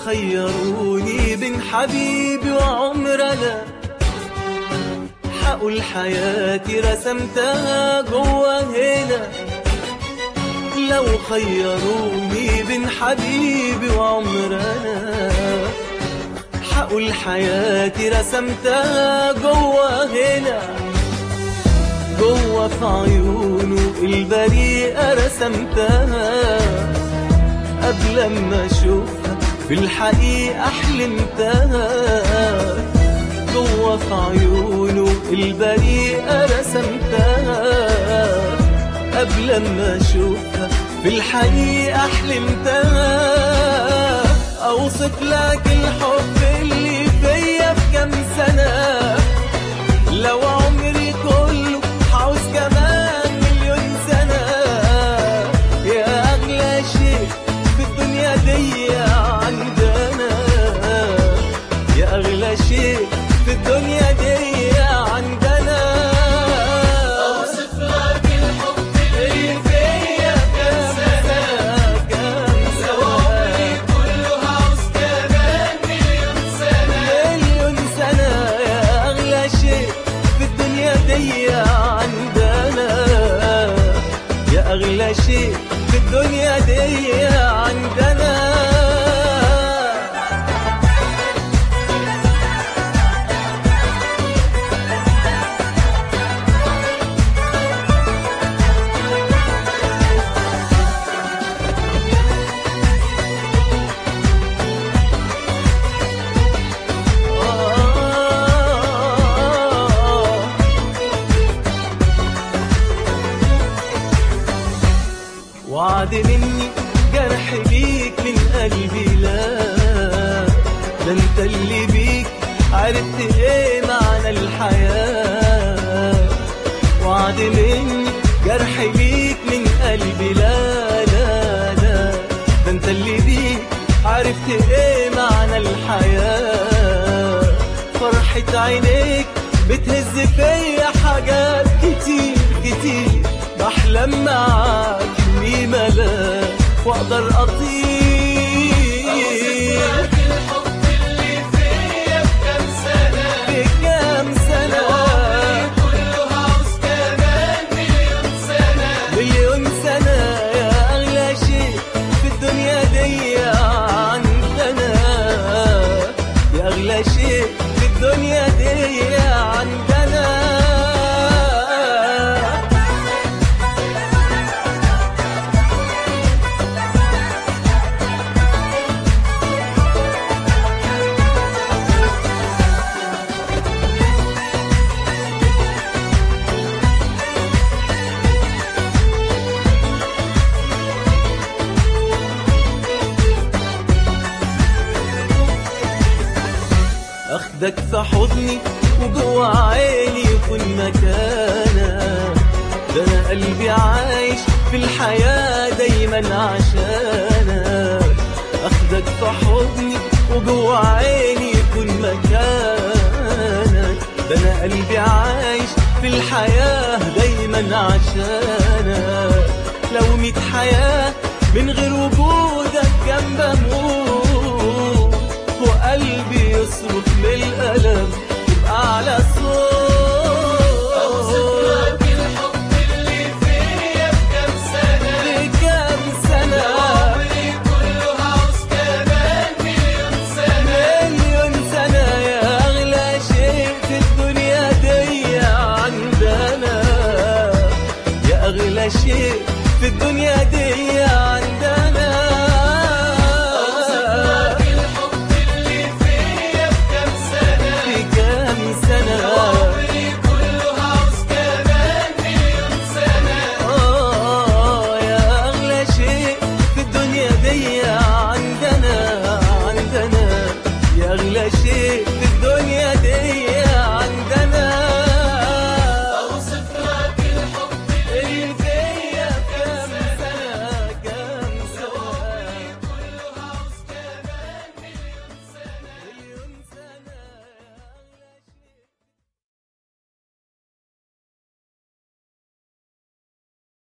خيروني بين حبيبي وعمرنا حقول حياتي رسمتها جوا هنا لو خيروني بين حبيبي وعمرنا حقول حياتي رسمتها جوا هنا جوا في عيونه البريئة رسمتها قبل ما اشوفها في الحقيقة حلمتها جوا في عيونه البريئة رسمتها قبل ما اشوفها في الحقيقة حلمتها اوصف لك الحب اللي فيا في كام سنة لو عمري كله عاوز كمان مليون سنة يا أغلى شيء في الدنيا دي عندنا يا أغلى شيء في الدنيا دي عندنا أوصف لك الحب اللي فيا كام سنة كام سنة كله عاوز كمان مليون سنة مليون سنة يا أغلى شيء في الدنيا دي عندنا يا أغلى شيء في الدنيا دي عندنا وعد مني جرح ليك من قلبي لا ده انت اللي بيك عرفت ايه معنى الحياة وعد مني جرح ليك من قلبي لا لا لا ده انت اللي بيك عرفت ايه معنى الحياة فرحة عينيك بتهز فيا حاجات كتير كتير بحلم معاك اني ملاك واقدر اطير الحب اللي فيا بكام سنة بكام سنة كله عاوز كمان مليون سنة مليون سنة يا أغلى شيء في الدنيا دي عندنا يا أغلى شيء في الدنيا دي عندنا اخدك في حضني وجوه عيني يكون مكانك ده انا قلبي عايش في الحياة دايما عشانك اخدك في حضني وجوه عيني يكون مكانك ده انا قلبي عايش في الحياة دايما عشانك لو ميت حياة من غير وجودك جنب اموت وقلبي يصرخ من الألم يبقى على أوصف صوت لك الحب اللي فيا بكام سنة بكام سنة عمري كله عاوز كمان مليون سنة مليون سنة يا أغلى شيء في الدنيا دي عندنا يا أغلى شيء